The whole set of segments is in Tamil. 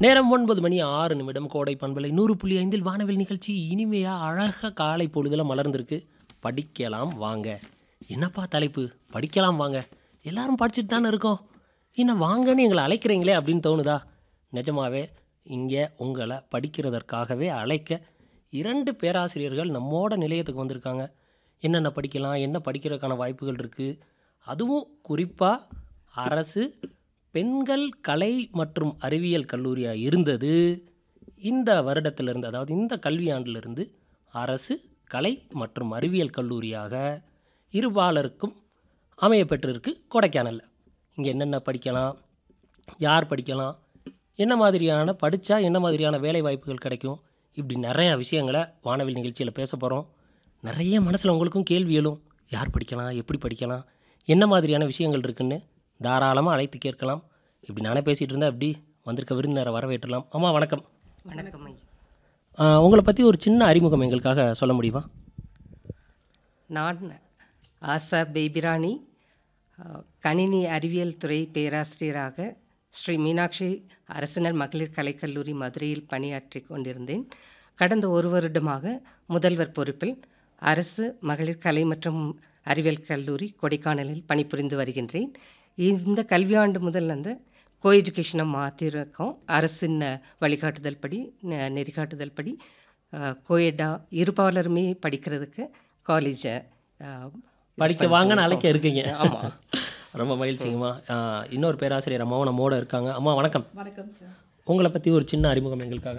நேரம் ஒன்பது மணி ஆறு நிமிடம் கோடை பண்பலை நூறு புள்ளி ஐந்தில் வானவில் நிகழ்ச்சி இனிமையாக அழகாக காலை பொழுதில் மலர்ந்திருக்கு படிக்கலாம் வாங்க என்னப்பா தலைப்பு படிக்கலாம் வாங்க எல்லாரும் படிச்சுட்டு தானே இருக்கோம் என்ன வாங்கன்னு எங்களை அழைக்கிறீங்களே அப்படின்னு தோணுதா நிஜமாவே இங்கே உங்களை படிக்கிறதற்காகவே அழைக்க இரண்டு பேராசிரியர்கள் நம்மோட நிலையத்துக்கு வந்திருக்காங்க என்னென்ன படிக்கலாம் என்ன படிக்கிறதுக்கான வாய்ப்புகள் இருக்குது அதுவும் குறிப்பாக அரசு பெண்கள் கலை மற்றும் அறிவியல் கல்லூரியாக இருந்தது இந்த வருடத்திலிருந்து அதாவது இந்த கல்வியாண்டிலிருந்து அரசு கலை மற்றும் அறிவியல் கல்லூரியாக இருபாலருக்கும் அமைய பெற்றிருக்கு கொடைக்கானலில் இங்கே என்னென்ன படிக்கலாம் யார் படிக்கலாம் என்ன மாதிரியான படித்தா என்ன மாதிரியான வேலை வாய்ப்புகள் கிடைக்கும் இப்படி நிறையா விஷயங்களை வானவில் நிகழ்ச்சியில் பேச போகிறோம் நிறைய மனசில் உங்களுக்கும் கேள்வி எழும் யார் படிக்கலாம் எப்படி படிக்கலாம் என்ன மாதிரியான விஷயங்கள் இருக்குன்னு தாராளமாக அழைத்து கேட்கலாம் இப்படி நானே பேசிகிட்டு இருந்தால் அப்படி வந்திருக்க விருந்தினரை வரவேற்றலாம் அம்மா வணக்கம் வணக்கம் ஐயா ஆ, உங்களை பற்றி ஒரு சின்ன அறிமுகம் எங்களுக்காக சொல்ல முடியுமா நான் ஆசா பேபிராணி அஹ், கணினி அறிவியல் துறை பேராசிரியராக ஸ்ரீ மீனாட்சி அரசினர் மகளிர் கலைக்கல்லூரி மதுரையில் பணியாற்றி கொண்டிருந்தேன் கடந்த ஒரு வருடமாக முதல்வர் பொறுப்பில் அரசு மகளிர் கலை மற்றும் அறிவியல் கல்லூரி கொடைக்கானலில் பணிபுரிந்து வருகின்றேன் இந்த கல்வியாண்டு முதல் வந்து கோ எஜுகேஷனை மாற்றிருக்கோம் அரசின் வழிகாட்டுதல் படி நெ- நெறிகாட்டுதல் படி கோயடா இருபாலருமே படிக்கிறதுக்கு காலேஜை படிக்க வாங்கன்னு அழைக்க இருக்கீங்க ஆமாம் ரொம்ப மகிழ்ச்சிங்கம்மா ஆ, இன்னொரு பேராசிரியர் அம்மாவும் நம்மோட இருக்காங்க அம்மா வணக்கம் வணக்கம் சார் உங்களை பற்றி ஒரு சின்ன அறிமுகம் எங்களுக்காக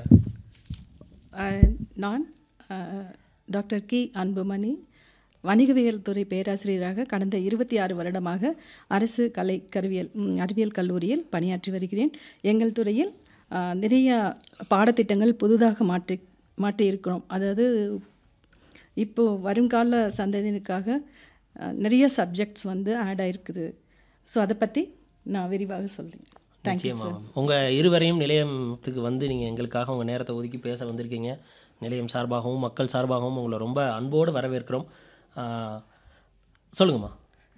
அஹ், நான் அஹ், டாக்டர் கி அன்புமணி வணிகவியல் துறை பேராசிரியராக கடந்த இருபத்தி ஆறு வருடமாக அரசு கலை கருவியல் ம், அறிவியல் கல்லூரியில் பணியாற்றி வருகிறேன் எங்கள் துறையில் அஹ், நிறைய பாடத்திட்டங்கள் புதிதாக மாற்றி மாற்றியிருக்கிறோம் அதாவது இப்போது வருங்கால சந்ததியினருக்காக அஹ், நிறைய சப்ஜெக்ட்ஸ் வந்து ஆட் ஆயிருக்குது ஸோ அதை பற்றி நான் விரிவாக சொல்கிறேன் தேங்க்யூ நிச்சயமா உங்கள் இருவரையும் நிலையத்துக்கு வந்து நீங்கள் எங்களுக்காக உங்கள் நேரத்தை ஒதுக்கி பேச வந்திருக்கீங்க நிலையம் சார்பாகவும் மக்கள் சார்பாகவும் உங்களை ரொம்ப அன்போடு வரவேற்கிறோம் ஆ, சொல்லுங்கம்மா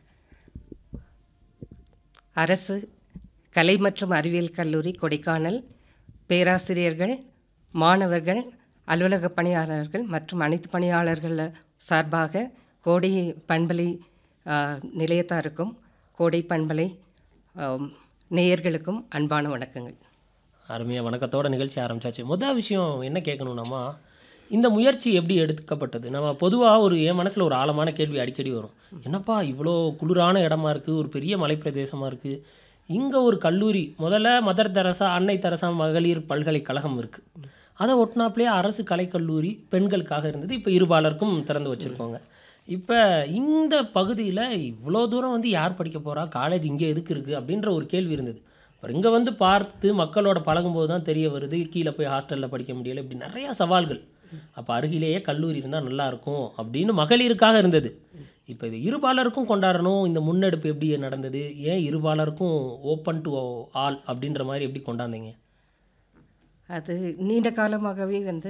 அரசு கலை மற்றும் அறிவியல் கல்லூரி கொடைக்கானல் பேராசிரியர்கள் மாணவர்கள் அலுவலக பணியாளர்கள் மற்றும் அனைத்து பணியாளர்கள் சார்பாக கோடை பண்பலை ஆ, நிலையத்தாருக்கும் கோடை பண்பலை ஆம், நேயர்களுக்கும் அன்பான வணக்கங்கள் அருமையாக வணக்கத்தோட நிகழ்ச்சி ஆரம்பிச்சாச்சு முதல் விஷயம் என்ன கேட்கணும்னாமா இந்த முயற்சி எப்படி எடுக்கப்பட்டது நம்ம பொதுவாக ஒரு என் மனசில் ஒரு ஆழமான கேள்வி அடிக்கடி வரும் என்னப்பா இவ்வளோ குளிரான இடமா இருக்குது ஒரு பெரிய மலைப்பிரதேசமாக இருக்குது இங்கே ஒரு கல்லூரி முதல்ல மதர் தெரசா அன்னை தெரசா மகளிர் பல்கலைக்கழகம் இருக்குது அதை ஒட்டினாப்லேயே அரசு கலைக்கல்லூரி பெண்களுக்காக இருந்தது இப்போ இருபாலருக்கும் திறந்து வச்சுருக்கோங்க இப்போ இந்த பகுதியில் இவ்வளோ தூரம் வந்து யார் படிக்க போகிறா காலேஜ் இங்கே எதுக்கு இருக்குது அப்படின்ற ஒரு கேள்வி இருந்தது அப்புறம் இங்கே வந்து பார்த்து மக்களோட பழகும்போது தான் தெரிய வருது கீழே போய் ஹாஸ்டலில் படிக்க முடியல இப்படி நிறையா சவால்கள் அப்போ அருகிலேயே கல்லூரி இருந்தால் நல்லா இருக்கும் அப்படின்னு மகளிருக்காக இருந்தது இப்போ இது இருபாலருக்கும் கொண்டாடணும் இந்த முன்னெடுப்பு எப்படி நடந்தது ஏன் இருபாலருக்கும் ஓப்பன் டு ஆல் அப்படின்ற மாதிரி எப்படி கொண்டாந்தீங்க அது நீண்ட காலமாகவே வந்து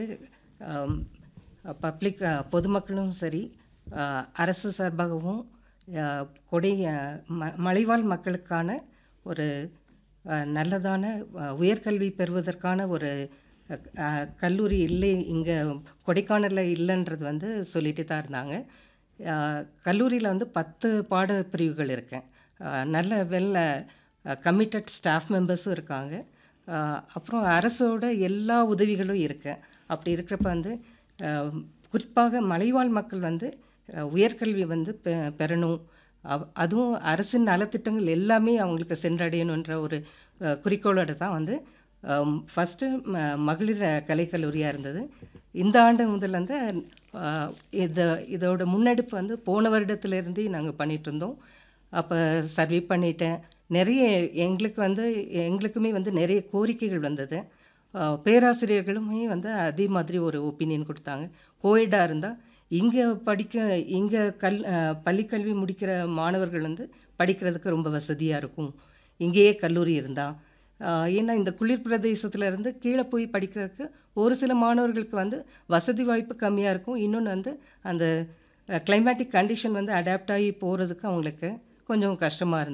பப்ளிக் பொதுமக்களும் சரி ஆ, அரசு சார்பாகவும் ஆ, கொடை ஆ, ம மலைவாழ் மக்களுக்கான ஒரு ஆ, நல்லதான ஆ, உயர்கல்வி பெறுவதற்கான ஒரு ஆ, கல்லூரி இல்லை இங்கே கொடைக்கானலில் இல்லைன்றது வந்து சொல்லிட்டு தான் இருந்தாங்க கல்லூரியில் வந்து பத்து பாட பிரிவுகள் இருக்கேன் ஆ, நல்ல வெல் கமிட்டட் ஸ்டாஃப் மெம்பர்ஸும் இருக்காங்க ஆஹ் அப்புறம் அரசோட எல்லா உதவிகளும் இருக்கு அப்படி இருக்கிறப்ப வந்து ஆஹ் குறிப்பாக மலைவாழ் மக்கள் வந்து ஆஹ் உயர்கல்வி வந்து பெ பெறணும் அவ்- அதுவும் அரசின் நலத்திட்டங்கள் எல்லாமே அவங்களுக்கு சென்றடையணுன்ற ஒரு ஆஹ் குறிக்கோளோட தான் வந்து ஃபஸ்ட்டு மகளிர் கலைக்கல்லூரியாக இருந்தது இந்த ஆண்டு முதல் வந்து ஆஹ் இது இதோட முன்னெடுப்பு வந்து போன வருடத்துலேருந்தே நாங்கள் பண்ணிட்டு இருந்தோம் அப்போ சர்வே பண்ணிட்டேன் நிறைய எங்களுக்கு வந்து எங்களுக்குமே வந்து நிறைய கோரிக்கைகள் வந்தது ஆஹ் பேராசிரியர்களுமே வந்து அதே மாதிரி ஒரு ஒப்பீனியன் கொடுத்தாங்க கோயடாக இருந்தால் இங்கே படிக்க இங்கே கல் ஆஹ் பள்ளிக்கல்வி முடிக்கிற மாணவர்கள் வந்து படிக்கிறதுக்கு ரொம்ப வசதியாக இருக்கும் இங்கேயே கல்லூரி இருந்தால் ஏன்னா இந்த குளிர் பிரதேசத்துல இருந்து கீழே போய் படிக்கிறதுக்கு ஒரு சில மாணவர்களுக்கு வந்து வசதி வாய்ப்பு கம்மியாக இருக்கும் இன்னொன்று வந்து அந்த கிளைமேட்டிக் கண்டிஷன் வந்து அடாப்ட் ஆகி போகிறதுக்கு அவங்களுக்கு கொஞ்சம் கஷ்டமாக இருந்தது